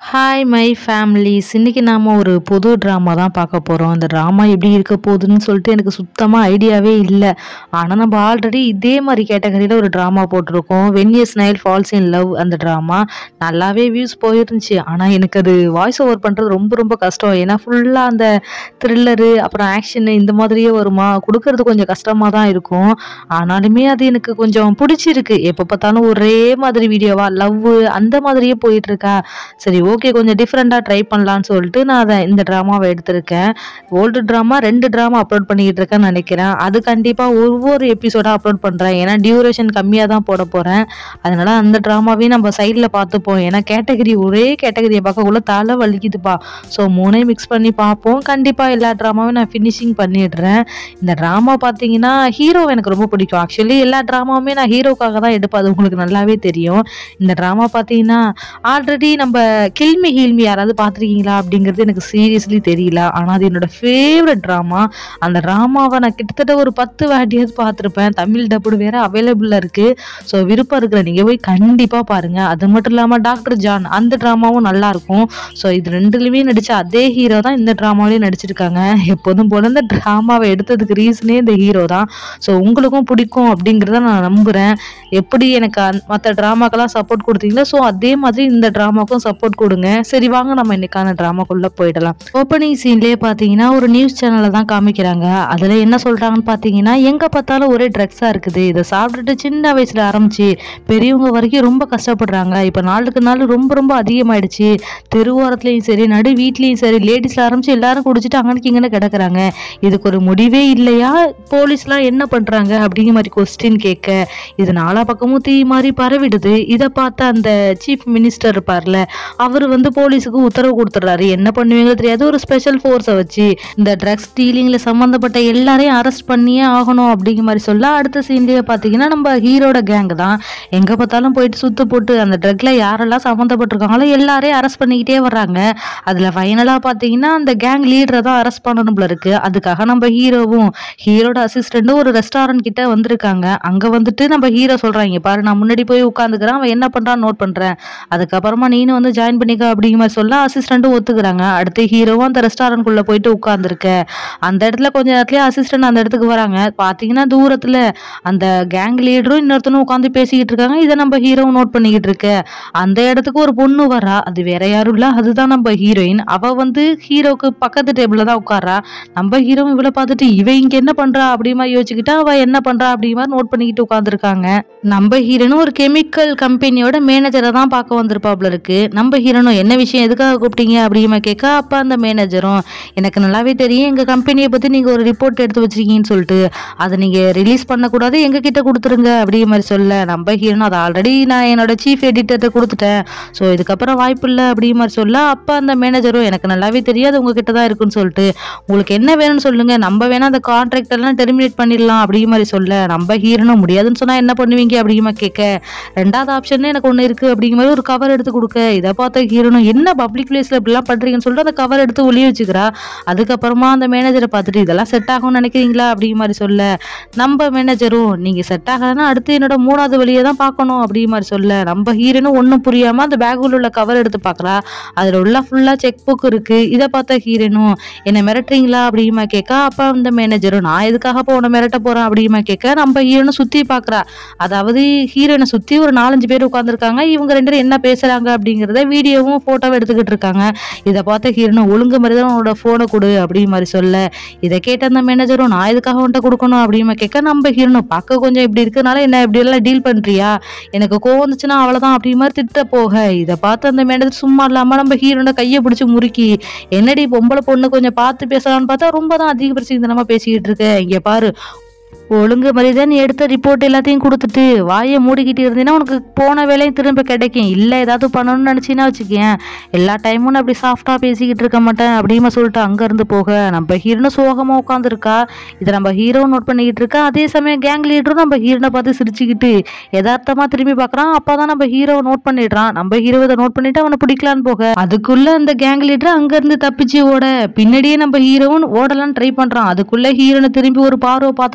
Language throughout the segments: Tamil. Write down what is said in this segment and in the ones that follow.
ஹாய் மை ஃபேமிலிஸ் இன்றைக்கி நாம் ஒரு புது ட்ராமா தான் பார்க்க போகிறோம் அந்த ட்ராமா எப்படி இருக்க போகுதுன்னு சொல்லிட்டு எனக்கு சுத்தமாக ஐடியாவே இல்லை ஆனால் நம்ம ஆல்ரெடி இதே மாதிரி கேட்டகரியில் ஒரு ட்ராமா போட்டிருக்கோம் when snail falls in love அந்த ட்ராமா நல்லாவே வியூஸ் போயிருந்துச்சு ஆனால் எனக்கு அது வாய்ஸ் ஓவர் பண்ணுறது ரொம்ப ரொம்ப கஷ்டம் ஏன்னா ஃபுல்லாக அந்த த்ரில்லரு அப்புறம் ஆக்ஷனு இந்த மாதிரியே வருமா கொடுக்கறது கொஞ்சம் கஷ்டமாக தான் இருக்கும் ஆனாலுமே அது எனக்கு கொஞ்சம் பிடிச்சிருக்கு எப்போ பார்த்தாலும் ஒரே மாதிரி வீடியோவா லவ் அந்த மாதிரியே போயிட்டு இருக்கா சரி ஓகே கொஞ்சம் டிஃப்ரெண்ட்டாக ட்ரை பண்ணலான்னு சொல்லிட்டு நான் அதை இந்த ட்ராமாவை எடுத்திருக்கேன் ஓல்டு ட்ராமா ரெண்டு ட்ராமா அப்லோட் பண்ணிக்கிட்டு இருக்கேன்னு நினைக்கிறேன் அது கண்டிப்பாக ஒவ்வொரு எபிசோடாக அப்லோட் பண்ணுறேன் ஏன்னா டியூரேஷன் கம்மியாக தான் போட போகிறேன் அதனால அந்த ட்ராமாவையும் நம்ம சைடில் பார்த்துப்போம் ஏன்னா கேட்டகரி ஒரே கேட்டகரியை பார்க்கக்குள்ள தலை வலிக்குதுப்பா ஸோ மூணையும் மிக்ஸ் பண்ணி பார்ப்போம் கண்டிப்பாக எல்லா ட்ராமாவும் நான் ஃபினிஷிங் பண்ணிடுறேன் இந்த ட்ராமா பார்த்தீங்கன்னா ஹீரோ எனக்கு ரொம்ப பிடிக்கும் ஆக்சுவலி எல்லா ட்ராமாவுமே நான் ஹீரோக்காக தான் எடுப்பேன் அது உங்களுக்கு நல்லாவே தெரியும் இந்த ட்ராமா பார்த்தீங்கன்னா ஆல்ரெடி நம்ம கில்மி ஹீல்மி யாராவது பார்த்துருக்கீங்களா அப்படிங்கிறது எனக்கு சீரியஸ்லி தெரியல ஆனால் அது என்னோட ஃபேவரட் ட்ராமா அந்த ட்ராமாவை நான் கிட்டத்தட்ட ஒரு பத்து வாட்டியாவது பார்த்துருப்பேன் தமிழ் டப்புடு வேற அவைலபிளாக இருக்குது ஸோ விருப்பம் இருக்கிற நீங்கள் போய் கண்டிப்பாக பாருங்கள் அது மட்டும் இல்லாமல் டாக்டர் ஜான் அந்த ட்ராமாவும் நல்லா இருக்கும் ஸோ இது ரெண்டுலையுமே நடித்த அதே ஹீரோ தான் இந்த ட்ராமாவிலையும் நடிச்சிருக்காங்க எப்போதும் போல இந்த ட்ராமாவை எடுத்ததுக்கு ரீசனே இந்த ஹீரோ தான் ஸோ உங்களுக்கும் பிடிக்கும் அப்படிங்கிறத நான் நம்புகிறேன் எப்படி எனக்கு மற்ற ட்ராமாக்கெல்லாம் சப்போர்ட் கொடுத்தீங்களோ ஸோ அதே மாதிரி இந்த ட்ராமாக்கும் சப்போர்ட் கொடுங்க சரி வாங்க நம்ம இன்னைக்கான ட்ராமாக்குள்ளே போயிடலாம் ஓப்பனிங் சீன்லேயே பார்த்தீங்கன்னா ஒரு நியூஸ் சேனலில் தான் காமிக்கிறாங்க அதில் என்ன சொல்கிறாங்கன்னு பார்த்தீங்கன்னா எங்கே பார்த்தாலும் ஒரே ட்ரக்ஸாக இருக்குது இதை சாப்பிட்டுட்டு சின்ன வயசில் ஆரம்பிச்சு பெரியவங்க வரைக்கும் ரொம்ப கஷ்டப்படுறாங்க இப்போ நாளுக்கு நாள் ரொம்ப ரொம்ப அதிகமாயிடுச்சு தெருவோரத்துலையும் சரி நடு வீட்லேயும் சரி லேடிஸில் ஆரம்பிச்சு எல்லாரும் குடிச்சிட்டு அங்கனுக்கு இங்கன்னு கிடக்குறாங்க இதுக்கு ஒரு முடிவே இல்லையா போலீஸ்லாம் என்ன பண்ணுறாங்க அப்படிங்கிற மாதிரி கொஸ்டின் கேட்க இது நாலா பக்கமும் தீ மாதிரி பரவிடுது இதை பார்த்த அந்த சீஃப் மினிஸ்டர் இருப்பார்ல அவர் வந்து போலீஸுக்கு உத்தரவு கொடுத்துட்றாரு என்ன பண்ணுவீங்க தெரியாது ஒரு ஸ்பெஷல் ஃபோர்ஸை வச்சு இந்த ட்ரக்ஸ் டீலிங்கில் சம்மந்தப்பட்ட எல்லாரையும் அரெஸ்ட் பண்ணியே ஆகணும் அப்படிங்கிற மாதிரி சொல்ல அடுத்த சீன்லேயே பார்த்தீங்கன்னா நம்ம ஹீரோட கேங் தான் எங்கே பார்த்தாலும் போயிட்டு சுத்து போட்டு அந்த ட்ரக்ல யாரெல்லாம் சம்மந்தப்பட்டிருக்காங்களோ எல்லாரையும் அரெஸ்ட் பண்ணிக்கிட்டே வர்றாங்க அதில் ஃபைனலாக பார்த்தீங்கன்னா அந்த கேங் லீடரை தான் அரெஸ்ட் பண்ணணும் போல இருக்கு அதுக்காக நம்ம ஹீரோவும் ஹீரோட அசிஸ்டண்ட்டும் ஒரு ரெஸ்டாரண்ட் கிட்ட வந்திருக்காங்க அங்கே வந்துட்டு நம்ம ஹீரோ சொல்கிறாங்க பாரு நான் முன்னாடி போய் உட்காந்துக்கிறேன் அவன் என்ன பண்ணுறான்னு நோட் பண்ணுறேன் அதுக்கப்புறமா நீனும் வந்து ஜாயின் பண்ணிக்க அப்படிங்கிற மாதிரி சொல்ல அசிஸ்டண்ட்டும் ஒத்துக்கிறாங்க அடுத்து ஹீரோவும் அந்த ரெஸ்டாரண்ட்குள்ளே போயிட்டு உட்காந்துருக்க அந்த இடத்துல கொஞ்ச நேரத்துலேயே அசிஸ்டன்ட் அந்த இடத்துக்கு வராங்க பார்த்தீங்கன்னா தூரத்தில் அந்த கேங் லீடரும் இன்னொருத்தனும் உட்காந்து பேசிக்கிட்டு இருக்காங்க இதை நம்ம ஹீரோவும் நோட் பண்ணிக்கிட்டு இருக்க அந்த இடத்துக்கு ஒரு பொண்ணு வரா அது வேற யாரும் இல்லை அதுதான் நம்ம ஹீரோயின் அவ வந்து ஹீரோக்கு பக்கத்து டேபிளில் தான் உட்காரா நம்ம ஹீரோ இவளை பார்த்துட்டு இவ இங்க என்ன பண்றா அப்படி மாதிரி யோசிச்சுக்கிட்டா அவ என்ன பண்றா அப்படி மாதிரி நோட் பண்ணிக்கிட்டு உட்காந்துருக்காங்க நம்ம ஹீரோனும் ஒரு கெமிக்கல் கம்பெனியோட மேனேஜரை தான் பார்க்க வந்திருப்பாப்ல இருக்கு நம்ம ஹீரோனும் என்ன விஷயம் எதுக்காக கூப்பிட்டீங்க அப்படிமா கேட்க அப்ப அந்த மேனேஜரும் எனக்கு நல்லாவே தெரியும் எங்க கம்பெனியை பத்தி நீங்க ஒரு ரிப்போர்ட் எடுத்து வச்சிருக்கீங்கன்னு சொல்லிட்டு அதை நீங்க ரிலீஸ் பண்ணக்கூடாது எங்க கிட்ட கொடுத்துருங்க அப்படிங்கிற மாதிரி சொல்ல நம்ம ஹீரோனும் அதை ஆல்ரெடி நான் என்னோட சீஃப் எடிட்டர்கிட்ட கொடுத்துட்டேன் ஸோ இதுக்கப்புறம் வாய்ப்பு இல்லை அப்படிங்கிற மாதிரி சொல்ல அப்போ அந்த மேனேஜரும் எனக்கு நல்லாவே தெரியாது உங்ககிட்ட தான் இருக்குன்னு சொல்லிட்டு உங்களுக்கு என்ன வேணும்னு சொல்லுங்க நம்ம வேணா அந்த கான்ட்ராக்ட் எல்லாம் டெர்மினேட் பண்ணிடலாம் அப்படிங்கிற மாதிரி சொல்ல நம்ம ஹீரோனும் முடியாதுன்னு சொன்னா என்ன பண்ணுவீங்க அப்படிங்கிற மாதிரி கேட்க ரெண்டாவது ஆப்ஷன் எனக்கு ஒன்று இருக்கு அப்படிங்கிற மாதிரி ஒரு கவர் எடுத்து கொடுக்க இதை பார்த்த ஹீரோனும் என்ன பப்ளிக் பிளேஸ்ல இப்படிலாம் பண்றீங்கன்னு சொல்லிட்டு அந்த கவர் எடுத்து ஒளிய வச்சுக்கிறா அதுக்கப்புறமா அந்த மேனேஜரை பார்த்துட்டு இதெல்லாம் செட் ஆகும்னு நினைக்கிறீங்களா அப்படிங்கிற மாதிரி சொல்ல நம்ம மேனேஜரும் நீங்க செட் ஆகலைன்னா அடுத்து என்னோட மூணாவது வழியை தான் பார்க்கணும் அப்படிங்கிற மாதிரி சொல்ல நம்ம ஹீரோனும் ஒன்றும் புரியாம அந்த பேக்குள்ள உள்ள கவர் எடுத்து பார்க்கறா அதில் உள்ள ஃபுல்லாக செக் புக் இருக்கு இதை பார்த்த ஹீரோனும் என்னை மிரட்டுறீங்களா அப்படிமா கேட்க அப்போ அந்த மேனேஜரும் நான் எதுக்காக இப்போ உன்னை மிரட்ட போறேன் அப்படிமா கேட்க நம்ம ஹீரோனை சுற்றி பார்க்குறா அதாவது ஹீரோனை சுற்றி ஒரு நாலஞ்சு பேர் உட்காந்துருக்காங்க இவங்க ரெண்டு பேரும் என்ன பேசுறாங்க அப்படிங்கிறத வீடியோவும் ஃபோட்டோவும் எடுத்துக்கிட்டு இருக்காங்க இதை பார்த்த ஹீரோனும் ஒழுங்கு மாதிரி தான் உன்னோட ஃபோனை கொடு அப்படிங்கிற மாதிரி சொல்ல இதை கேட்ட அந்த மேனேஜரும் நான் எதுக்காக உன்ட்ட கொடுக்கணும் அப்படிமா கேட்க நம்ம ஹீரோனை பார்க்க கொஞ்சம் இப்படி இருக்கனால என்ன இப்படி எல்லாம் டீல் பண்றியா எனக்கு கோவம் வந்துச்சுன்னா அவ்வளோதான் அப்படி மாதிரி திட்ட போக இதை பார்த்து அந்த மேனேஜர் சும்மா இல்லாமல் நம்ம ஹீரோட கையை பிடிச்சி முறுக்கி என்னடி பொம்பளை பொண்ணு கொஞ்சம் பார்த்து பேசலாம்னு பார்த்தா ரொம்ப தான் அதிக பிரச்சனை பேசிக்கிட்டு இருக்க இங்கே பாரு ஒழுங்கு மரியாதை நீ எடுத்த ரிப்போர்ட் எல்லாத்தையும் கொடுத்துட்டு வாயை மூடிக்கிட்டு இருந்தீங்கன்னா உனக்கு போன வேலையும் திரும்ப கிடைக்கும் இல்லை ஏதாவது பண்ணணும்னு நினச்சின்னா வச்சுக்கேன் எல்லா டைமும் நான் அப்படி சாஃப்டாக பேசிக்கிட்டு இருக்க மாட்டேன் அப்படிமா சொல்லிட்டு அங்கேருந்து போக நம்ம ஹீரோனை சோகமாக உட்காந்துருக்கா இதை நம்ம ஹீரோ நோட் பண்ணிக்கிட்டு இருக்கா அதே சமயம் கேங் லீடரும் நம்ம ஹீரோனை பார்த்து சிரிச்சுக்கிட்டு யதார்த்தமாக திரும்பி பார்க்குறான் அப்போ தான் நம்ம ஹீரோவை நோட் பண்ணிடுறான் நம்ம ஹீரோ இதை நோட் பண்ணிட்டு அவனை பிடிக்கலான்னு போக அதுக்குள்ள அந்த கேங் லீடர் அங்கேருந்து தப்பிச்சு ஓட பின்னாடியே நம்ம ஹீரோவும் ஓடலான்னு ட்ரை பண்ணுறான் அதுக்குள்ள ஹீரோனை திரும்பி ஒரு பார்வை பார்த்துட்டு தான் அங்க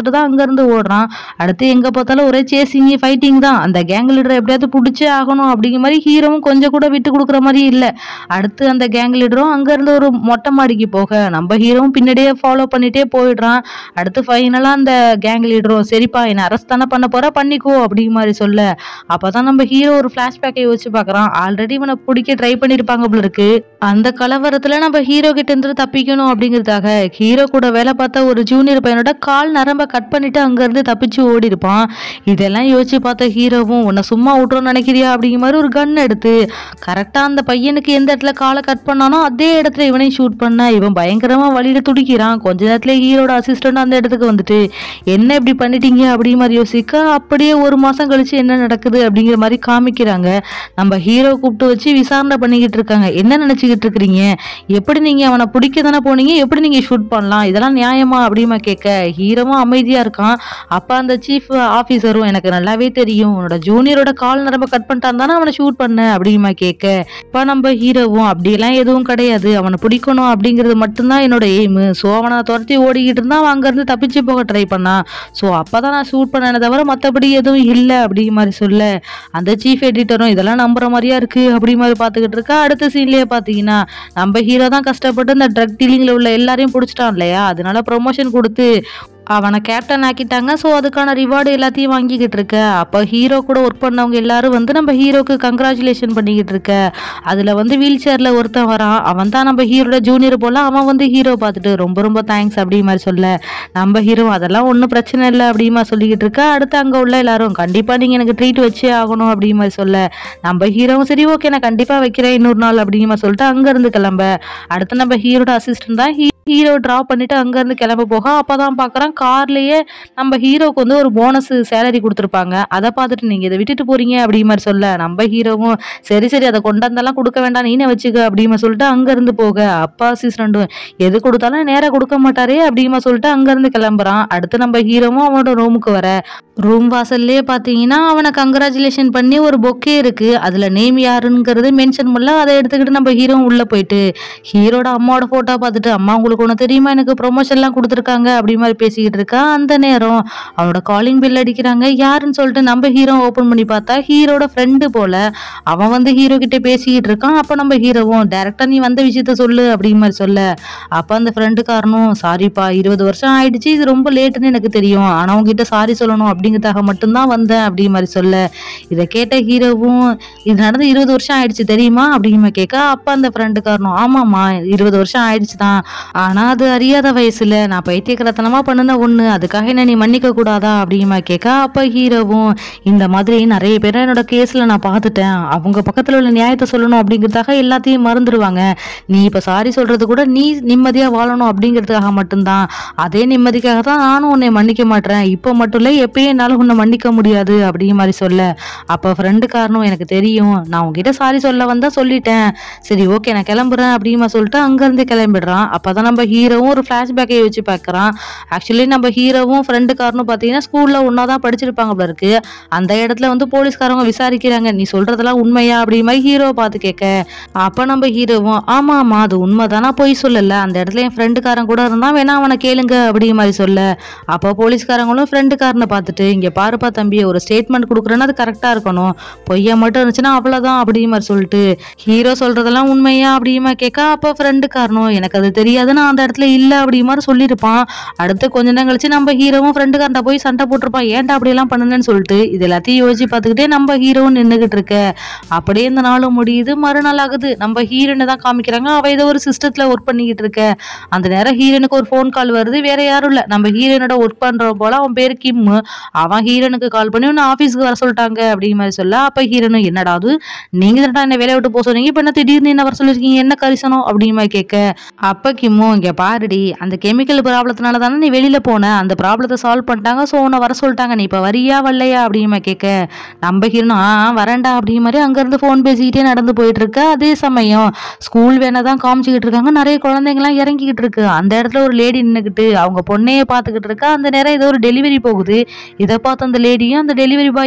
அங்கேருந்து ஓடுறான் அடுத்து எங்கே பார்த்தாலும் ஒரே சேசிங் ஃபைட்டிங் தான் அந்த கேங் லீடரை எப்படியாவது பிடிச்சே ஆகணும் அப்படிங்கிற மாதிரி ஹீரோவும் கொஞ்சம் கூட விட்டு கொடுக்குற மாதிரி இல்லை அடுத்து அந்த கேங் லீடரும் அங்கேருந்து ஒரு மொட்டை மாடிக்கு போக நம்ம ஹீரோவும் பின்னாடியே ஃபாலோ பண்ணிட்டே போயிடுறான் அடுத்து ஃபைனலாக அந்த கேங் லீடரும் சரிப்பா என்னை அரெஸ்ட் தானே பண்ண போற பண்ணிக்கோ அப்படிங்கிற மாதிரி சொல்ல அப்போ தான் நம்ம ஹீரோ ஒரு ஃப்ளாஷ்பேக்கை யோசிச்சு பார்க்குறான் ஆல்ரெடி இவனை பிடிக்க ட்ரை பண்ணியிருப்பாங்க போல இருக்கு அந்த கலவரத்தில் நம்ம ஹீரோ கிட்ட இருந்து தப்பிக்கணும் அப்படிங்கிறதுக்காக ஹீரோ கூட வேலை பார்த்த ஒரு ஜூனியர் பையனோட கால் நரம்ப கட் பண்ணிட்டு அங்கேருந்து தப்பிச்சு ஓடி இருப்பான் இதெல்லாம் யோசிச்சு பார்த்த ஹீரோவும் உன்னை சும்மா விட்டுறோம்னு நினைக்கிறியா அப்படிங்கிற மாதிரி ஒரு கன் எடுத்து கரெக்டாக அந்த பையனுக்கு எந்த இடத்துல காலை கட் பண்ணானோ அதே இடத்துல இவனையும் ஷூட் பண்ண இவன் பயங்கரமாக வழியில துடிக்கிறான் கொஞ்ச நேரத்துல ஹீரோட அசிஸ்டன்ட் அந்த இடத்துக்கு வந்துட்டு என்ன இப்படி பண்ணிட்டீங்க அப்படிங்கிற மாதிரி யோசிக்க அப்படியே ஒரு மாதம் கழிச்சு என்ன நடக்குது அப்படிங்கிற மாதிரி காமிக்கிறாங்க நம்ம ஹீரோ கூப்பிட்டு வச்சு விசாரணை பண்ணிக்கிட்டு இருக்காங்க என்ன நினச்சிக்கிட்டு இருக்கிறீங்க எப்படி நீங்கள் அவனை பிடிக்க தானே போனீங்க எப்படி நீங்கள் ஷூட் பண்ணலாம் இதெல்லாம் நியாயமா அப்படிமா கேட்க ஹீரோவும் அமைதியாக இருக்கான் அப்போ அந்த சீஃப் ஆஃபீஸரும் எனக்கு நல்லாவே தெரியும் உன்னோட ஜூனியரோட கால் நரம்ப கட் பண்ணிட்டான் தானே அவனை ஷூட் பண்ண அப்படிமா கேட்க இப்போ நம்ம ஹீரோவும் அப்படியெல்லாம் எதுவும் கிடையாது அவனை பிடிக்கணும் அப்படிங்கிறது மட்டும்தான் என்னோட எய்மு ஸோ அவனை துரத்தி ஓடிக்கிட்டு இருந்தா அவன் அங்கேருந்து தப்பிச்சு போக ட்ரை பண்ணான் ஸோ அப்போ தான் நான் ஷூட் பண்ணேனே தவிர மற்றபடி எதுவும் இல்லை அப்படிங்கிற மாதிரி சொல்ல அந்த சீஃப் எடிட்டரும் இதெல்லாம் நம்புற மாதிரியா இருக்கு அப்படி மாதிரி பார்த்துக்கிட்டு இருக்கா அடுத்த சீன்லயே பார்த்தீங்கன்னா நம்ம ஹீரோ தான் கஷ்டப்பட்டு இந்த ட்ரக் டீலிங்கில் உள்ள எல்லாரையும் பிடிச்சிட்டான் இல்லையா அதனால ப்ரொமோஷன் கொடுத்து அவனை கேப்டன் ஆக்கிட்டாங்க ஸோ அதுக்கான ரிவார்டு எல்லாத்தையும் வாங்கிக்கிட்டு இருக்க அப்போ ஹீரோ கூட ஒர்க் பண்ணவங்க எல்லாரும் வந்து நம்ம ஹீரோக்கு கங்க்ராச்சுலேஷன் பண்ணிக்கிட்டு இருக்க அதில் வந்து வீல் சேரில் ஒருத்தன் வரான் அவன் தான் நம்ம ஹீரோட ஜூனியர் போல அவன் வந்து ஹீரோ பார்த்துட்டு ரொம்ப ரொம்ப தேங்க்ஸ் அப்படி மாதிரி சொல்ல நம்ம ஹீரோ அதெல்லாம் ஒன்றும் பிரச்சனை இல்லை அப்படி மாதிரி சொல்லிக்கிட்டு இருக்க அடுத்து அங்கே உள்ள எல்லாரும் கண்டிப்பாக நீங்கள் எனக்கு ட்ரீட் வச்சே ஆகணும் அப்படி மாதிரி சொல்ல நம்ம ஹீரோவும் சரி ஓகே நான் கண்டிப்பாக வைக்கிறேன் இன்னொரு நாள் அப்படிங்கிற மாதிரி சொல்லிட்டு அங்கேருந்து கிளம்ப அடுத்து நம்ம ஹீரோட அசிஸ்டன்ட் தான் ஹீ ஹீரோ ட்ராப் பண்ணிட்டு அங்கேருந்து கிளம்ப போக அப்போ தான் பார்க்குறான் கார்லேயே நம்ம ஹீரோக்கு வந்து ஒரு போனஸ் சேலரி கொடுத்துருப்பாங்க அதை பார்த்துட்டு நீங்கள் இதை விட்டுட்டு போறீங்க அப்படி மாதிரி சொல்ல நம்ம ஹீரோவும் சரி சரி அதை கொண்டாந்தெல்லாம் கொடுக்க வேண்டாம் நீனே வச்சுக்க அப்படிமா சொல்லிட்டு அங்கேருந்து போக அப்பா அசிஸ்டண்ட்டும் எது கொடுத்தாலும் நேராக கொடுக்க மாட்டாரே அப்படிமா சொல்லிட்டு அங்கேருந்து கிளம்புறான் அடுத்து நம்ம ஹீரோவும் அவனோட ரூமுக்கு வர ரூம் வாசல்லே பார்த்தீங்கன்னா அவனை கங்க்ராச்சுலேஷன் பண்ணி ஒரு பொக்கே இருக்கு அதில் நேம் யாருங்கிறது மென்ஷன் பண்ணல அதை எடுத்துக்கிட்டு நம்ம ஹீரோ உள்ளே போயிட்டு ஹீரோட அம்மாவோட ஃபோட்டோ பார்த்துட்டு அம்மா உங்களுக்கு ஒன்று தெரியுமா எனக்கு ப்ரொமோஷன்லாம் கொடுத்துருக்காங்க அப்படி மாதிரி பேசிக்கிட்டு இருக்கா அந்த நேரம் அவனோட காலிங் பில் அடிக்கிறாங்க யாருன்னு சொல்லிட்டு நம்ம ஹீரோ ஓப்பன் பண்ணி பார்த்தா ஹீரோட ஃப்ரெண்டு போல அவன் வந்து ஹீரோ கிட்ட பேசிக்கிட்டு இருக்கான் அப்போ நம்ம ஹீரோவும் டேரக்டா நீ வந்த விஷயத்த சொல்லு அப்படிங்கிற மாதிரி சொல்ல அப்போ அந்த ஃப்ரெண்டு காரணம் சாரிப்பா இருபது வருஷம் ஆயிடுச்சு இது ரொம்ப லேட்டுன்னு எனக்கு தெரியும் ஆனால் உங்ககிட்ட சாரி சொல்லணும் அப்படிங்கிறதாக மட்டும்தான் வந்தேன் அப்படிங்கிற மாதிரி சொல்ல இதை கேட்ட ஹீரோவும் இது நடந்து இருபது வருஷம் ஆயிடுச்சு தெரியுமா அப்படிங்கிற மாதிரி கேட்க அப்போ அந்த ஃப்ரெண்டு காரணம் ஆமாம்மா இருபது வருஷம் ஆயிடுச்சு தான் ஆனால் அது அறியாத வயசுல நான் பைத்தியக்கரத்தனமா பண்ணுன ஒன்று அதுக்காக என்ன நீ மன்னிக்க கூடாதா அப்படிங்கிற மாதிரி கேட்க அப்போ ஹீரோவும் இந்த மாதிரி நிறைய பேரை என்னோட கேஸில் நான் பார்த்துட்டேன் அவங்க பக்கத்தில் உள்ள நியாயத்தை சொல்லணும் அப்படிங்கிறதுக்காக எல்லாத்தையும் மறந்துடுவாங்க நீ இப்போ சாரி சொல்றது கூட நீ நிம்மதியாக வாழணும் அப்படிங்கிறதுக்காக மட்டும்தான் அதே நிம்மதிக்காக தான் நானும் உன்னை மன்னிக்க மாட்டேன் இப்போ மட்டும் இல்லை எப்பயும் என்னால் உன்னை மன்னிக்க முடியாது அப்படிங்கிற மாதிரி சொல்ல அப்போ ஃப்ரெண்டு காரணம் எனக்கு தெரியும் நான் உங்ககிட்ட சாரி சொல்ல வந்தா சொல்லிட்டேன் சரி ஓகே நான் கிளம்புறேன் அப்படிமா சொல்லிட்டு அங்கேருந்து கிளம்பிடுறான் அப்போ தான் நம்ம ஹீரோவும் ஒரு ஃப்ளாஷ்பேக்கை வச்சு பார்க்குறான் ஆக்சுவலி நம்ம ஹீரோவும் ஃப்ரெண்டு காரனும் பார்த்தீங்கன்னா ஸ்கூலில் ஒன்றா தான் படிச்சிருப்பாங்க போல இருக்கு அந்த இடத்துல வந்து போலீஸ்காரங்க விசாரிக்கிறாங்க நீ சொல்றதெல்லாம் உண்மையா அப்படி மாதிரி ஹீரோவை பார்த்து கேட்க அப்போ நம்ம ஹீரோவும் ஆமா ஆமா அது உண்மைதானா பொய் சொல்லல அந்த இடத்துல என் ஃப்ரெண்டுக்காரன் கூட இருந்தா வேணா அவனை கேளுங்க அப்படி மாதிரி சொல்ல அப்போ போலீஸ்காரங்களும் ஃப்ரெண்டுக்காரனை பார்த்துட்டு இங்க பாருப்பா தம்பி ஒரு ஸ்டேட்மெண்ட் கொடுக்குறேன்னா அது கரெக்டாக இருக்கணும் பொய்யா மட்டும் இருந்துச்சுன்னா அவ்வளோதான் அப்படி மாதிரி சொல்லிட்டு ஹீரோ சொல்றதெல்லாம் உண்மையா அப்படி மாதிரி கேட்க அப்போ ஃப்ரெண்டு காரணம் எனக்கு அது தெரியாது நான் அந்த இடத்துல இல்லை அப்படி மாதிரி சொல்லியிருப்பான் அடுத்து கொஞ்ச நேரம் கழிச்சு நம்ம ஹீரோவும் ஃப்ரெண்டுக்காரன்ட்ட போய் சண்டை போட்டிருப்பான் ஏன்டா அப்படியெல்லாம் பண்ணுனேன்னு சொல்லிட்டு இது எல்லாத்தையும் யோசிச்சு பார்த்துக்கிட்டே நம்ம ஹீரோவும் நின்றுகிட்டு இருக்க அப்படியே இந்த நாளும் முடியுது மறுநாள் ஆகுது நம்ம ஹீரோனை தான் காமிக்கிறாங்க அவ ஏதோ ஒரு சிஸ்டத்துல ஒர்க் பண்ணிக்கிட்டு இருக்க அந்த நேரம் ஹீரோனுக்கு ஒரு ஃபோன் கால் வருது வேற யாரும் இல்லை நம்ம ஹீரோனோட ஒர்க் பண்ற போல அவன் பேர் கிம் அவன் ஹீரோனுக்கு கால் பண்ணி உன்னை ஆஃபீஸ்க்கு வர சொல்லிட்டாங்க அப்படிங்கிற மாதிரி சொல்ல அப்ப ஹீரோனும் என்னடா அது நீங்க தானடா என்ன வேலையை விட்டு போக சொன்னீங்க இப்போ என்ன திடீர்னு என்ன வர சொல்லிருக்கீங்க என்ன கரிசனம் அப்படிங்கிற மாதிரி கேட்க அப்ப கிம்மோ இங்க பாருடி அந்த கெமிக்கல் ப்ராப்ளத்தினால தானே நீ வெளியில போன அந்த ப்ராப்ளத்தை சால்வ் பண்ணிட்டாங்க ஸோ உன்னை வர சொல்லிட்டாங்க நீ இப்போ வரியா வரலையா அப்படிங்கிற மாதிரி கேட்க நம்ம ஹீரோனும் ஆ ஆ, வரேன்டா அப்படிங்கிற மாதிரி அங்கேருந்து ஃபோன் பேசிக்கிட்டே நடந்து போயிட்டு இருக்க அதே சமயம் ஸ்கூல் வேனை தான் காமிச்சிக்கிட்டு இருக்காங்க நிறைய குழந்தைங்கலாம் இறங்கிக்கிட்டு இருக்கு அந்த இடத்துல ஒரு லேடி நின்றுக்கிட்டு அவங்க பொண்ணையே பார்த்துக்கிட்டு இருக்கா அந்த நேரம் ஏதோ ஒரு டெலிவரி போகுது இதை பார்த்து அந்த லேடியும் அந்த டெலிவரி பாயை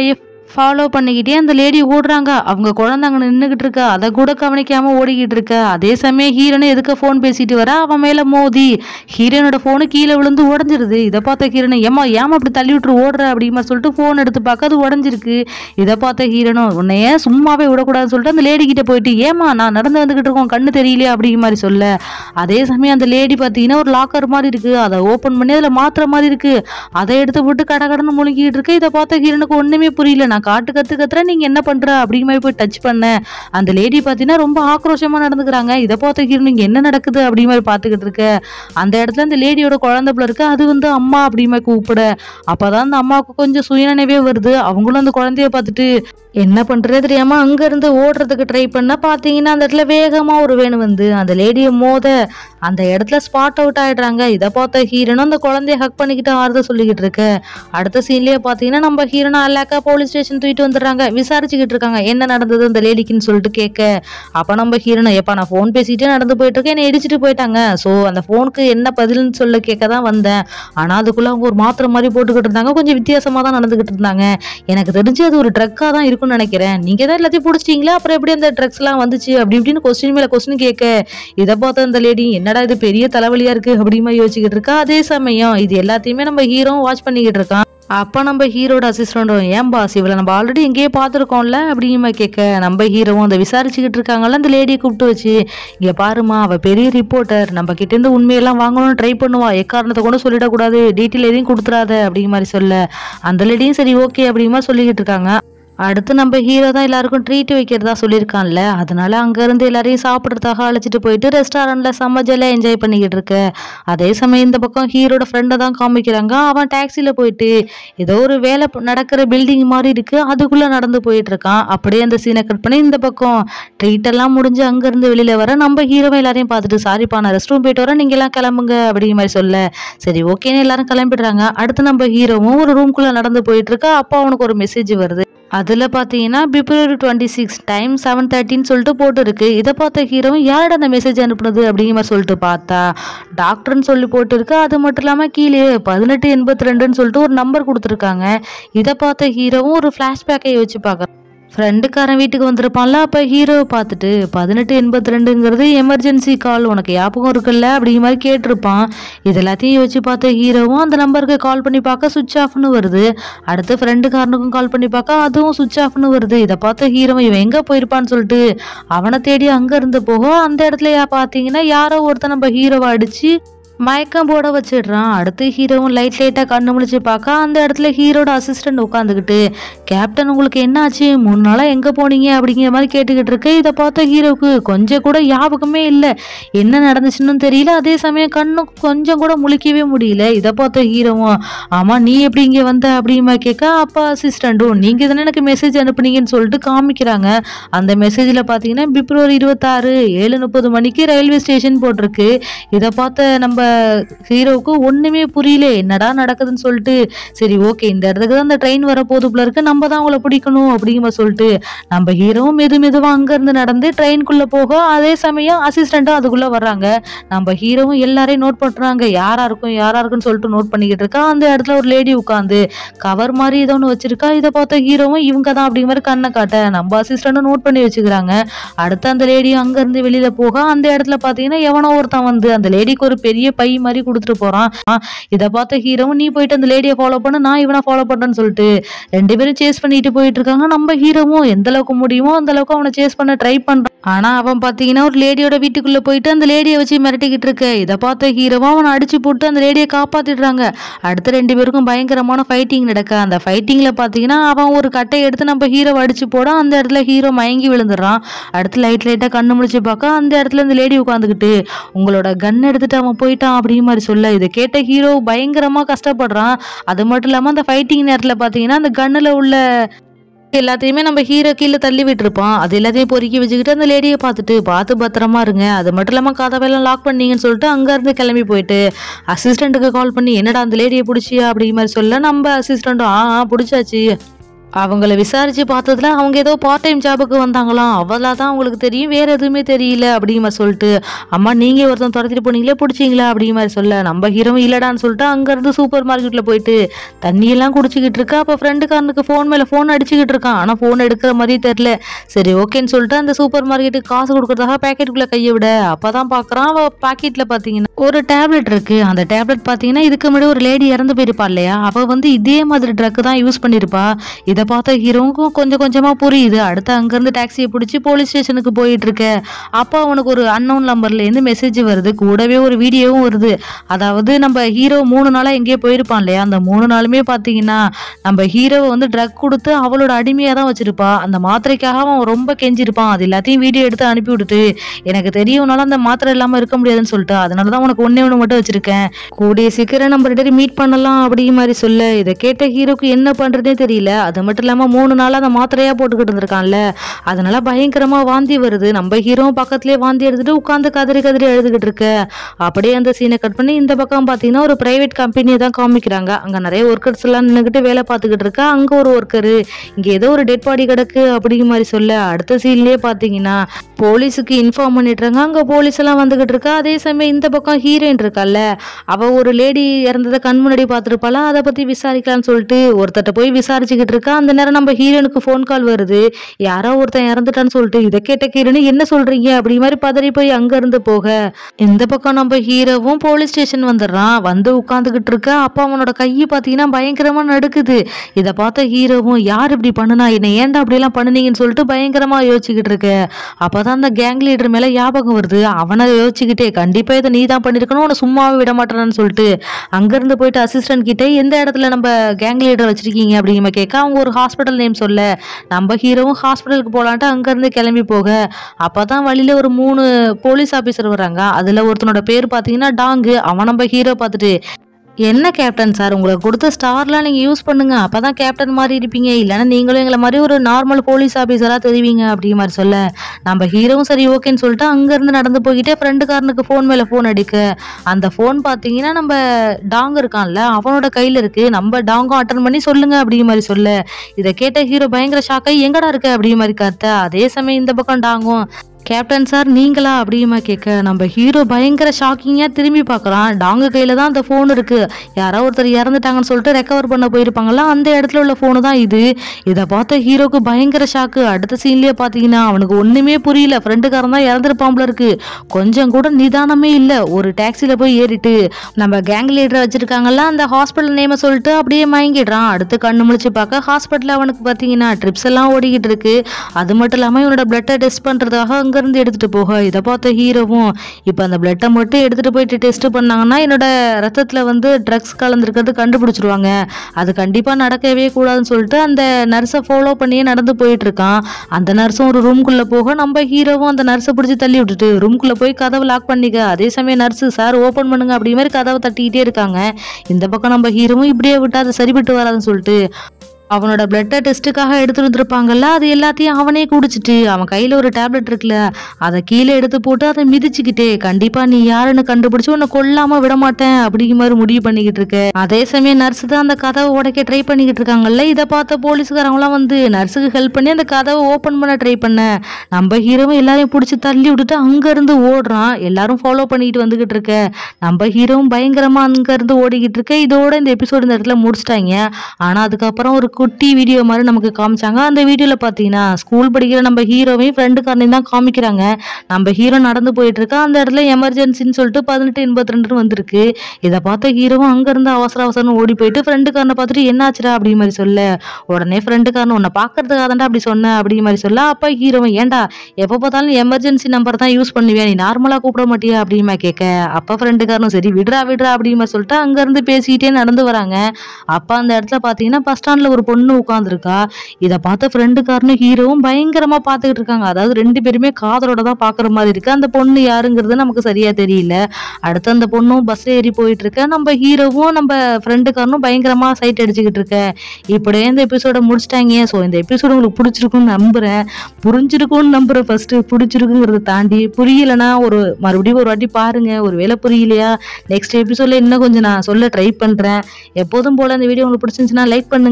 ஃபாலோ பண்ணிக்கிட்டே அந்த லேடி ஓடுறாங்க அவங்க குழந்தை அங்கே நின்றுக்கிட்டு இருக்கா அதை கூட கவனிக்காம ஓடிக்கிட்டு இருக்க அதே சமயம் ஹீரோனு எதுக்கு ஃபோன் பேசிட்டு வர அவன் மேல மோதி ஹீரோனோட ஃபோனு கீழே விழுந்து உடஞ்சிருது இதை பார்த்த ஹீரோனு ஏமா ஏமா அப்படி தள்ளி விட்டு ஓடுற அப்படிமா சொல்லிட்டு ஃபோன் எடுத்து பார்க்க அது உடஞ்சிருக்கு இதை பார்த்த ஹீரோனும் உன்னைய சும்மாவே விடக்கூடாதுன்னு சொல்லிட்டு அந்த லேடி கிட்ட போயிட்டு ஏமா நான் நடந்து வந்துகிட்டு இருக்கோம் கண்ணு தெரியலையா அப்படிங்கிற மாதிரி சொல்ல அதே சமயம் அந்த லேடி பார்த்தீங்கன்னா ஒரு லாக்கர் மாதிரி இருக்கு அதை ஓப்பன் பண்ணி அதில் மாத்திர மாதிரி இருக்கு அதை எடுத்து போட்டு கட கடன்னு முழுங்கிட்டு இருக்கு இதை பார்த்த ஹீரோனுக்கு ஒண்ணுமே புரியல நான் காட்டு கத்து கத்துறேன் நீங்க என்ன பண்ற அப்படிங்கிற மாதிரி போய் டச் பண்ணேன் அந்த லேடி பார்த்தீங்கன்னா ரொம்ப ஆக்ரோஷமா நடந்துக்கிறாங்க இதை பார்த்த ஹீரோ நீங்க என்ன நடக்குது அப்படிங்கிற மாதிரி பார்த்துக்கிட்டு இருக்க அந்த இடத்துல அந்த லேடியோட குழந்தை பிள்ளை இருக்கு அது வந்து அம்மா அப்படிங்கிற மாதிரி கூப்பிட அப்பதான் அந்த அம்மாவுக்கு கொஞ்சம் சுயநினைவே வருது அவங்களும் அந்த குழந்தைய பார்த்துட்டு என்ன பண்றது தெரியாம அங்க இருந்து ஓடுறதுக்கு ட்ரை பண்ணா பாத்தீங்கன்னா அந்த இடத்துல வேகமா ஒரு வேணு வந்து அந்த லேடியை மோத அந்த இடத்துல ஸ்பாட் அவுட் ஆயிடுறாங்க இதை பார்த்த ஹீரோனும் அந்த குழந்தைய ஹக் பண்ணிக்கிட்டு ஆறுத சொல்லிக்கிட்டு இருக்க அடுத்த சீன்லயே பாத்தீங்கன்னா நம்ம ஹீரோனா அல்லாக்கா போலீஸ் ஸ்டேஷன் தூக்கிட்டு வந்துடுறாங்க விசாரிச்சுக்கிட்டு இருக்காங்க என்ன நடந்தது அந்த லேடிக்குன்னு சொல்லிட்டு கேட்க அப்ப நம்ம ஹீரோனை எப்ப நான் ஃபோன் பேசிட்டே நடந்து போயிட்டு இருக்கேன் என்னை இடிச்சிட்டு போயிட்டாங்க ஸோ அந்த ஃபோனுக்கு என்ன பதில்னு சொல்ல கேட்க தான் வந்தேன் ஆனா அதுக்குள்ள அவங்க ஒரு மாத்திரை மாதிரி போட்டுக்கிட்டு இருந்தாங்க கொஞ்சம் வித்தியாசமா தான் நடந்துகிட்டு இருந்தாங்க எனக்கு தெரிஞ்சு அது ஒரு ட்ரக்கா தான் இருக்கும்னு நினைக்கிறேன் நீங்க தான் எல்லாத்தையும் பிடிச்சிட்டீங்களா அப்புறம் எப்படி அந்த ட்ரக்ஸ் எல்லாம் வந்துச்சு அப்படி இப்படின்னு கொஸ்டின் மேல கொஸ்டின் கேட்க இதை பார்த்த அந்த லேடி என்னடா இது பெரிய தலைவலியா இருக்கு அப்படிமா யோசிச்சுக்கிட்டு இருக்கா அதே சமயம் இது எல்லாத்தையுமே நம்ம ஹீரோ வாட்ச் பண்ணிக்கிட்டு இருக்கான் அப்போ நம்ம ஹீரோட அசிஸ்டண்ட்டும் ஏன் பாஸ் இவளை நம்ம ஆல்ரெடி எங்கேயோ பார்த்துருக்கோம்ல அப்படிங்கிற கேட்க நம்ம ஹீரோவும் அந்த விசாரிச்சுக்கிட்டு இருக்காங்கல்ல அந்த லேடியை கூப்பிட்டு வச்சு இங்கே பாருமா அவள் பெரிய ரிப்போர்ட்டர் நம்ம கிட்டேருந்து உண்மையெல்லாம் வாங்கணும்னு ட்ரை பண்ணுவா எக்காரணத்தை கூட சொல்லிடக்கூடாது டீட்டெயில் எதையும் கொடுத்துறாத அப்படிங்கிற மாதிரி சொல்ல அந்த லேடியும் சரி ஓகே அப்படிங்கிற மாதிரி சொல்லிக்கிட்டு இருக்காங்க அடுத்து நம்ம ஹீரோ தான் எல்லாருக்கும் ட்ரீட் வைக்கிறதா சொல்லியிருக்கான்ல அதனால அங்கேருந்து எல்லாரையும் சாப்பிட்றதுக்காக அழைச்சிட்டு போயிட்டு ரெஸ்டாரண்ட்டில் செம்ம ஜாலியாக என்ஜாய் பண்ணிக்கிட்டு இருக்க அதே சமயம் இந்த பக்கம் ஹீரோட ஃப்ரெண்டை தான் காமிக்கிறாங்க அவன் டாக்ஸியில் போயிட்டு ஏதோ ஒரு வேலை ப- நடக்கிற பில்டிங் மாதிரி இருக்கு அதுக்குள்ளே நடந்து போயிட்டு இருக்கான் அப்படியே அந்த சீனை கட் பண்ணி இந்த பக்கம் ட்ரீட் எல்லாம் முடிஞ்சு அங்கேருந்து வெளியில் வர நம்ம ஹீரோவை எல்லாரையும் பார்த்துட்டு சாரிப்பா நான் ரெஸ்ட் ரூம் போயிட்டு வரேன் நீங்க எல்லாம் கிளம்புங்க அப்படிங்கிற மாதிரி சொல்ல சரி ஓகேன்னு எல்லாரும் கிளம்பிடுறாங்க அடுத்து நம்ம ஹீரோவும் ஒரு ரூம்குள்ளே நடந்து போயிட்டு இருக்கா அப்போ அவனுக்கு ஒரு மெசேஜ் வருது அதில் பார்த்தீங்கன்னா February twenty six time seven தேர்ட்டின்னு சொல்லிட்டு போட்டுருக்கு இதை பார்த்த ஹீரோவும் யாரோட அந்த மெசேஜ் அனுப்புனது அப்படிங்கிற மாதிரி சொல்லிட்டு பார்த்தா டாக்டர்னு சொல்லி போட்டுருக்கு அது மட்டும் இல்லாமல் கீழே பதினெட்டு எண்பத்தி ரெண்டுன்னு சொல்லிட்டு ஒரு நம்பர் கொடுத்துருக்காங்க இதை பார்த்த ஹீரோவும் ஒரு ஃப்ளாஷ்பேக்கை வச்சு பார்க்குறேன் ஃப்ரெண்டுக்காரன் வீட்டுக்கு வந்திருப்பான்ல அப்போ ஹீரோவை பார்த்துட்டு பதினெட்டு எண்பத்தி ரெண்டுங்கிறது எமர்ஜென்சி கால் உனக்கு ஞாபகம் இருக்குல்ல அப்படிங்கிற மாதிரி கேட்டிருப்பான் இது எல்லாத்தையும் யோசிச்சு பார்த்த ஹீரோவும் அந்த நம்பருக்கு கால் பண்ணி பார்க்க சுவிட்ச் ஆஃப்னு வருது அடுத்து ஃப்ரெண்டுக்காரனுக்கும் கால் பண்ணி பார்க்க அதுவும் சுவிட்ச் ஆஃப்னு வருது இதை பார்த்த ஹீரோவும் இவன் எங்கே போயிருப்பான்னு சொல்லிட்டு அவனை தேடி அங்கே இருந்து போக அந்த இடத்துல யா- பார்த்தீங்கன்னா யாரோ ஒருத்தன் நம்ம ஹீரோவை அடிச்சு மயக்கம் போட வச்சிடுறான் அடுத்து ஹீரோவும் லைட் லைட்டாக கண்ணு முழிச்சு பார்க்க அந்த இடத்துல ஹீரோட அசிஸ்டன்ட் உட்காந்துக்கிட்டு கேப்டன் உங்களுக்கு என்ன ஆச்சு மூணு நாளாக எங்கே போனீங்க அப்படிங்கிற மாதிரி கேட்டுக்கிட்டு இருக்கு இதை பார்த்த ஹீரோவுக்கு கொஞ்சம் கூட ஞாபகமே இல்லை என்ன நடந்துச்சுன்னு தெரியல அதே சமயம் கண்ணு கொஞ்சம் கூட முழிக்கவே முடியல இதை பார்த்த ஹீரோவும் ஆமாம் நீ எப்படி இங்கே வந்த அப்படிமா கேட்க அப்பா அசிஸ்டண்ட்டும் நீங்கள் தானே எனக்கு மெசேஜ் அனுப்புனீங்கன்னு சொல்லிட்டு காமிக்கிறாங்க அந்த மெசேஜில் பார்த்தீங்கன்னா பிப்ரவரி இருபத்தாறு ஏழு முப்பது மணிக்கு ரயில்வே ஸ்டேஷன் போட்டிருக்கு இதை பார்த்த நம்ம ஹீரோவுக்கு ஒன்றுமே புரியல என்னடா நடக்குதுன்னு சொல்லிட்டு சரி ஓகே இந்த இடத்துக்கு தான் அந்த ட்ரெயின் வர போது போல இருக்கு நம்ம தான் அவங்கள பிடிக்கணும் அப்படிங்கிற மாதிரி சொல்லிட்டு நம்ம ஹீரோவும் மெது மெதுவாக அங்கேருந்து நடந்து ட்ரெயின்குள்ளே போக அதே சமயம் அசிஸ்டண்ட்டும் அதுக்குள்ளே வர்றாங்க நம்ம ஹீரோவும் எல்லாரையும் நோட் பண்ணுறாங்க யாரா இருக்கும் யாரா இருக்குன்னு சொல்லிட்டு நோட் பண்ணிக்கிட்டு இருக்கா அந்த இடத்துல ஒரு லேடி உட்காந்து கவர் மாதிரி ஏதோ ஒன்று வச்சிருக்கா இதை பார்த்த ஹீரோவும் இவங்க தான் அப்படிங்கிற மாதிரி கண்ணை காட்ட நம்ம அசிஸ்டண்ட்டும் நோட் பண்ணி வச்சுக்கிறாங்க அடுத்து அந்த லேடியும் அங்கேருந்து வெளியில போக அந்த இடத்துல பார்த்தீங்கன்னா எவனோ ஒருத்தன் வந்து அந்த லேடிக்கு ஒரு பெரிய பை மாதிரி கொடுத்துட்டு போறான் ஆ, இதை பார்த்த ஹீரோவும் நீ போயிட்டு அந்த லேடியை ஃபாலோ பண்ணு நான் இவனை ஃபாலோ பண்றேன்னு சொல்லிட்டு ரெண்டு பேரும் சேஸ் பண்ணிட்டு போயிட்டு இருக்காங்க நம்ம ஹீரோவும் எந்த அளவுக்கு முடியுமோ அந்த அளவுக்கு அவனை சேஸ் பண்ண ட்ரை பண்றான் ஆனா அவன் பாத்தீங்கன்னா ஒரு லேடியோட வீட்டுக்குள்ள போயிட்டு அந்த லேடியை வச்சு மிரட்டிக்கிட்டு இருக்க இதை பார்த்த ஹீரோவும் அவனை அடிச்சு போட்டு அந்த லேடியை காப்பாத்திடுறாங்க அடுத்து ரெண்டு பேருக்கும் பயங்கரமான ஃபைட்டிங் நடக்க அந்த ஃபைட்டிங்ல பாத்தீங்கன்னா அவன் ஒரு கட்டையை எடுத்து நம்ம ஹீரோவை அடிச்சு போட அந்த இடத்துல ஹீரோ மயங்கி விழுந்துடுறான் அடுத்து லைட் லைட்டா கண்ணு முழிச்சு பார்க்க அந்த இடத்துல இந்த லேடி உட்காந்துக்கிட்டு உங்களோட கன் எடுத்துட்டு அவன் போயிட்டான் அப்படிங்கிற மாதிரி சொல்ல இதை கேட்ட ஹீரோ பயங்கரமா கஷ்டப்படுறான் அது மட்டும் இல்லாம அந்த ஃபைட்டிங் நேரத்துல பாத்தீங்கன்னா அந்த கன்னுல உள்ள எல்லாத்தையுமே நம்ம ஹீரோ கீழே தள்ளி விட்டுருப்பான் அது எல்லாத்தையும் பொறுக்கி வச்சுக்கிட்டு அந்த லேடியை பார்த்துட்டு பார்த்து பத்திரமா இருங்க அது மட்டும் இல்லாமல் கதவெல்லாம் லாக் பண்ணீங்கன்னு சொல்லிட்டு அங்கேருந்து கிளம்பி போயிட்டு அசிஸ்டண்ட்டுக்கு கால் பண்ணி என்னடா அந்த லேடியை பிடிச்சியா அப்படிங்கிற மாதிரி சொல்ல நம்ம அசிஸ்டண்ட்டும் ஆ ஆ பிடிச்சாச்சு அவங்கள விசாரிச்சு பார்த்ததுல அவங்க ஏதோ பார்ட் டைம் ஜாபுக்கு வந்தாங்களாம் அவளா தான் அவங்களுக்கு தெரியும் வேற எதுவுமே தெரியல அப்படிங்கிற மாதிரி சொல்லிட்டு அம்மா நீங்க ஒருத்தன் துரத்திட்டு போனீங்களே பிடிச்சிங்களா அப்படிங்கிற மாதிரி சொல்ல நம்ம ஹீரோவும் இல்லடான்னு சொல்லிட்டு அங்கேருந்து சூப்பர் மார்க்கெட்டில் போயிட்டு தண்ணியெல்லாம் குடிச்சிக்கிட்டு இருக்கா அப்போ ஃப்ரெண்டுக்காரனுக்கு ஃபோன் மேலே ஃபோன் அடிச்சுக்கிட்டு இருக்கான் ஆனால் ஃபோன் எடுக்கிற மாதிரியே தெரில சரி ஓகேன்னு சொல்லிட்டு அந்த சூப்பர் மார்க்கெட்டுக்கு காசு கொடுக்கறதாக பேக்கெட்டுக்குள்ளே கையை விட அப்போ தான் பார்க்குறான் அவள் பாக்கெட்டில் பார்த்தீங்கன்னா ஒரு டேப்லெட் இருக்கு அந்த டேப்லெட் பார்த்தீங்கன்னா இதுக்கு முன்னாடி ஒரு லேடி இறந்து போயிருப்பா இல்லையா அவள் வந்து இதே மாதிரி ட்ரக் தான் யூஸ் பண்ணியிருப்பா இதை பார்த்த ஹீரோவுக்கும் கொஞ்சம் கொஞ்சமாக புரியுது அடுத்து அங்கேருந்து டாக்ஸியை பிடிச்சி போலீஸ் ஸ்டேஷனுக்கு போயிட்டு இருக்க அப்போ அவனுக்கு ஒரு அன்னோன் நம்பர்லேருந்து மெசேஜ் வருது கூடவே ஒரு வீடியோவும் வருது அதாவது நம்ம ஹீரோ மூணு நாளாக எங்கேயோ போயிருப்பான் இல்லையா அந்த மூணு நாளுமே பார்த்தீங்கன்னா நம்ம ஹீரோவை வந்து ட்ரக் கொடுத்து அவளோட அடிமையாக தான் வச்சிருப்பா அந்த மாத்திரைக்காக அவன் ரொம்ப கெஞ்சிருப்பான் அது எல்லாத்தையும் வீடியோ எடுத்து அனுப்பி விட்டுட்டு எனக்கு தெரியும் உன்னால அந்த மாத்திரை இல்லாமல் இருக்க முடியாதுன்னு சொல்லிட்டு அதனால தான் உனக்கு ஒன்றே ஒன்று மட்டும் வச்சிருக்கேன் கூடிய சீக்கிரம் நம்ம ரெண்டு மீட் பண்ணலாம் அப்படிங்கிற மாதிரி சொல்ல இதை கேட்ட ஹீரோக்கு என்ன பண்ணுறதே தெரியல அது மட்டும் இல்லாமல் மூணு நாளாக அந்த மாத்திரையாக போட்டுக்கிட்டு இருந்திருக்கான்ல அதனால பயங்கரமாக வாந்தி வருது நம்ம ஹீரோவும் பக்கத்துலேயே வாந்தி எடுத்துட்டு உட்காந்து கதறி கதறி எழுதுகிட்டு இருக்க அப்படியே அந்த சீனை கட் பண்ணி இந்த பக்கம் பார்த்தீங்கன்னா ஒரு பிரைவேட் கம்பெனியை தான் காமிக்கிறாங்க அங்கே நிறைய ஒர்க்கர்ஸ் எல்லாம் நின்றுக்கிட்டு வேலை பார்த்துக்கிட்டு இருக்கா அங்கே ஒரு ஒர்க்கரு இங்கே ஏதோ ஒரு டெட் பாடி கிடக்கு அப்படிங்கிற மாதிரி சொல்ல அடுத்த சீன்லேயே பார்த்தீங்கன்னா போலீஸுக்கு இன்ஃபார்ம் பண்ணிடுறாங்க அங்கே போலீஸ் எல்லாம் வந்துகிட்டு இருக்கா அதே சமயம் இந்த பக்கம் ஹீரோயின் இருக்கால்ல அவ ஒரு லேடி இறந்ததை கண் முன்னாடி பார்த்துருப்பாளா அதை பற்றி விசாரிக்கலாம்னு சொல்லிட்டு ஒருத்தட்ட போய் விசாரிச்சுக்கிட்டு இருக்கா அந்த நேரம் நம்ம ஹீரோனுக்கு ஃபோன் கால் வருது யாரோ ஒருத்தன் இறந்துட்டான்னு சொல்லிட்டு இதை கேட்ட ஹீரோனு என்ன சொல்றீங்க அப்படி மாதிரி பதறி போய் அங்க இருந்து போக இந்த பக்கம் நம்ம ஹீரோவும் போலீஸ் ஸ்டேஷன் வந்துடுறான் வந்து உட்காந்துக்கிட்டு இருக்க அப்பா அவனோட கையை பார்த்தீங்கன்னா பயங்கரமா நடுக்குது இதை பார்த்த ஹீரோவும் யார் இப்படி பண்ணுனா என்னை ஏன்டா அப்படியெல்லாம் பண்ணுனீங்கன்னு சொல்லிட்டு பயங்கரமா யோசிச்சுக்கிட்டு இருக்க அப்பதான் அந்த கேங் லீடர் மேல ஞாபகம் வருது அவனை யோசிச்சுக்கிட்டே கண்டிப்பா இதை நீ தான் பண்ணிருக்கணும் உன்னை சும்மாவே விட மாட்டேன்னு சொல்லிட்டு அங்கிருந்து போயிட்டு அசிஸ்டன்ட் கிட்டே எந்த இடத்துல நம்ம கேங் லீடர் வச்சிருக்கீங்க அப்படிங்கிற கேட்க அவங்க ஒரு ஹாஸ்பிட்டல் நேம் சொல்ல நம்ம ஹீரோவும் ஹாஸ்பிட்டலுக்கு போகலான்ட்டு அங்கேருந்து கிளம்பி போக அப்போ தான் வழியில் ஒரு மூணு போலீஸ் ஆஃபீஸர் வராங்க அதில் ஒருத்தனோட பேர் பார்த்தீங்கன்னா டாங்கு அவன் நம்ம ஹீரோ பார்த்துட்டு என்ன கேப்டன் சார் உங்களுக்கு கொடுத்த ஸ்டார்லாம் நீங்கள் யூஸ் பண்ணுங்க அப்போ தான் கேப்டன் மாதிரி இருப்பீங்க இல்லைன்னா நீங்களும் எங்களை மாதிரி ஒரு நார்மல் போலீஸ் ஆஃபீஸராக தெரிவிங்க அப்படிங்கிற மாதிரி சொல்ல நம்ம ஹீரோவும் சரி ஓகேன்னு சொல்லிட்டு அங்கேருந்து நடந்து போய்கிட்டே ஃப்ரெண்டுக்காரனுக்கு ஃபோன் மேலே ஃபோன் அடிக்க அந்த ஃபோன் பார்த்தீங்கன்னா நம்ம டாங் இருக்கான்ல அவனோட கையில் இருக்கு நம்ம டாங்கும் அட்டன் பண்ணி சொல்லுங்க அப்படிங்கிற மாதிரி சொல்ல இதை கேட்ட ஹீரோ பயங்கர ஷாக்காகி எங்கடா இருக்க அப்படிங்கிற மாதிரி கத்த அதே சமயம் இந்த பக்கம் டாங்கும் கேப்டன் சார் நீங்களா அப்படியுமா கேட்க நம்ம ஹீரோ பயங்கர ஷாக்கிங்காக திரும்பி பார்க்குறான் டாங்கு கையில் தான் அந்த ஃபோன் இருக்குது யாரோ ஒருத்தர் இறந்துட்டாங்கன்னு சொல்லிட்டு ரெக்கவர் பண்ண போயிருப்பாங்களா அந்த இடத்துல உள்ள ஃபோனு தான் இது இதை பார்த்த ஹீரோக்கு பயங்கர ஷாக்கு அடுத்த சீன்லேயே பார்த்தீங்கன்னா அவனுக்கு ஒன்றுமே புரியல ஃப்ரெண்டுக்காரன் தான் இறந்துருப்பாம்பல இருக்கு கொஞ்சம் கூட நிதானமே இல்லை ஒரு டாக்ஸியில் போய் ஏறிட்டு நம்ம கேங் லீடரை வச்சிருக்காங்கல்ல அந்த ஹாஸ்பிட்டல் நேமை சொல்லிட்டு அப்படியே மயங்கிடுறான் அடுத்து கண்ணு முழிச்சு பார்க்க ஹாஸ்பிட்டலில் அவனுக்கு பார்த்தீங்கன்னா ட்ரிப்ஸ் எல்லாம் ஓடிக்கிட்டு இருக்கு அது மட்டும் இல்லாமல் இவனோட பிளட்டை டெஸ்ட் பண்ணுறதுக்காக அங்கேருந்து எடுத்துகிட்டு போக இதை பார்த்த ஹீரோவும் இப்போ அந்த பிளட்டை மட்டும் எடுத்துகிட்டு போயிட்டு டெஸ்ட் பண்ணாங்கன்னா என்னோட ரத்தத்தில் வந்து ட்ரக்ஸ் கலந்துருக்கிறது கண்டுபிடிச்சிருவாங்க அது கண்டிப்பாக நடக்கவே கூடாதுன்னு சொல்லிட்டு அந்த நர்ஸை ஃபாலோ பண்ணியே நடந்து போயிட்டு இருக்கான் அந்த நர்ஸும் ஒரு ரூம்குள்ளே போக நம்ம ஹீரோவும் அந்த நர்ஸை பிடிச்சி தள்ளி விட்டுட்டு ரூம்குள்ளே போய் கதவை லாக் பண்ணிக்க அதே சமயம் நர்ஸு சார் ஓப்பன் பண்ணுங்க அப்படி மாதிரி கதவை தட்டிக்கிட்டே இருக்காங்க இந்த பக்கம் நம்ம ஹீரோவும் இப்படியே விட்டா அது சரிப்பட்டு வராதுன்னு சொல்லிட்டு அவனோட பிளட்டை டெஸ்ட்டுக்காக எடுத்துட்டு வந்திருப்பாங்கல்ல அது எல்லாத்தையும் அவனே குடிச்சிட்டு அவன் கையில் ஒரு டேப்லெட் இருக்குல்ல அதை கீழே எடுத்து போட்டு அதை மிதிச்சுக்கிட்டே கண்டிப்பாக நீ யாருன்னு கண்டுபிடிச்சு உன்னை கொல்லாம விட மாட்டேன் அப்படிங்கிற மாதிரி முடிவு பண்ணிக்கிட்டு இருக்க அதே சமயம் நர்ஸ் தான் அந்த கதவை உடைக்க ட்ரை பண்ணிக்கிட்டு இருக்காங்கல்ல இதை பார்த்த போலீஸ்காரங்களாம் வந்து நர்ஸுக்கு ஹெல்ப் பண்ணி அந்த கதவை ஓப்பன் பண்ண ட்ரை பண்ண நம்ம ஹீரோவும் எல்லாரையும் பிடிச்சி தள்ளி விட்டுட்டு அங்கேருந்து ஓடுறான் எல்லாரும் ஃபாலோ பண்ணிக்கிட்டு வந்துகிட்டு இருக்க நம்ம ஹீரோவும் பயங்கரமாக அங்கேருந்து ஓடிக்கிட்டு இருக்க இதோட இந்த எபிசோடு இந்த இடத்துல முடிச்சிட்டாங்க ஆனால் அதுக்கப்புறம் ஒரு குட்டி வீடியோ மாதிரி நமக்கு காமிச்சாங்க அந்த வீடியோவில் பார்த்தீங்கன்னா ஸ்கூல் படிக்கிற நம்ம ஹீரோவையும் ஃப்ரெண்டுக்காரனையும் தான் காமிக்கிறாங்க நம்ம ஹீரோ நடந்து போயிட்டு இருக்கா அந்த இடத்துல எமர்ஜென்சின்னு சொல்லிட்டு பதினெட்டு எண்பத்தி ரெண்டுன்னு வந்திருக்கு இதை பார்த்த ஹீரோவும் அங்கேருந்து அவசர அவசரம் ஓடி போயிட்டு ஃப்ரெண்டுக்காரனை பார்த்துட்டு என்னாச்சுடா அப்படி மாதிரி சொல்ல உடனே ஃப்ரெண்டுக்காரன் உன்னை பார்க்கறதுக்காக தான்டா அப்படி சொன்னேன் அப்படி மாதிரி சொல்ல அப்போ ஹீரோவும் ஏன்டா எப்போ பார்த்தாலும் எமர்ஜென்சி நம்பர் தான் யூஸ் பண்ணுவியா நீ நார்மலாக கூப்பிட மாட்டியா அப்படிமா கேட்க அப்போ ஃப்ரெண்டுக்காரனும் சரி விடுறா விடுறா அப்படி மாதிரி சொல்லிட்டு அங்கேருந்து பேசிக்கிட்டே நடந்து வராங்க அப்போ அந்த இடத்துல பார்த்தீங்கன்னா பஸ் ஸ்டாண்டில் ஒரு பொண்ணு உட்காந்துருக்கா இதை பார்த்த ஃப்ரெண்டுக்காரனும் ஹீரோவும் பயங்கரமாக பார்த்துக்கிட்டு இருக்காங்க அதாவது ரெண்டு பேருமே காதலோட தான் பார்க்குற மாதிரி இருக்கு அந்த பொண்ணு யாருங்கிறது நமக்கு சரியாக தெரியல அடுத்து அந்த பொண்ணும் பஸ் ஏறி போயிட்டு இருக்க நம்ம ஹீரோவும் நம்ம ஃப்ரெண்டுக்காரனும் பயங்கரமாக சைட் அடிச்சுக்கிட்டு இருக்க இப்படியே இந்த எபிசோட முடிச்சிட்டாங்க ஸோ இந்த எபிசோடு உங்களுக்கு பிடிச்சிருக்கும்னு நம்புகிறேன் புரிஞ்சிருக்கும்னு நம்புகிறேன் ஃபஸ்ட்டு பிடிச்சிருக்குங்கிறத தாண்டி புரியலைன்னா ஒரு மறுபடியும் ஒரு வாட்டி பாருங்க ஒரு வேலை புரியலையா நெக்ஸ்ட் எபிசோட்ல இன்னும் கொஞ்சம் நான் சொல்ல ட்ரை பண்ணுறேன் எப்போதும் போல் இந்த வீடியோ உங்களுக்கு பிடிச்சிருந்துச்சுன்னா லைக் பண்ணுங்க கமெண்ட்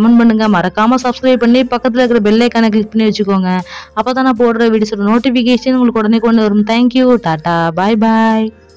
கமெண்ட் பண்ணுங்க மறக்காம சப்ஸ்கிரைப் பண்ணி பக்கத்துல இருக்கிற பெல் ஐக்கானை கிளிக் பண்ணி வச்சுக்கோங்க அப்பதான் நான் போடுற வீடியோஸோட நோட்டிஃபிகேஷன் உங்களுக்கு உடனே கொண்டு வரும் தேங்க்யூ டாட்டா பாய் பாய்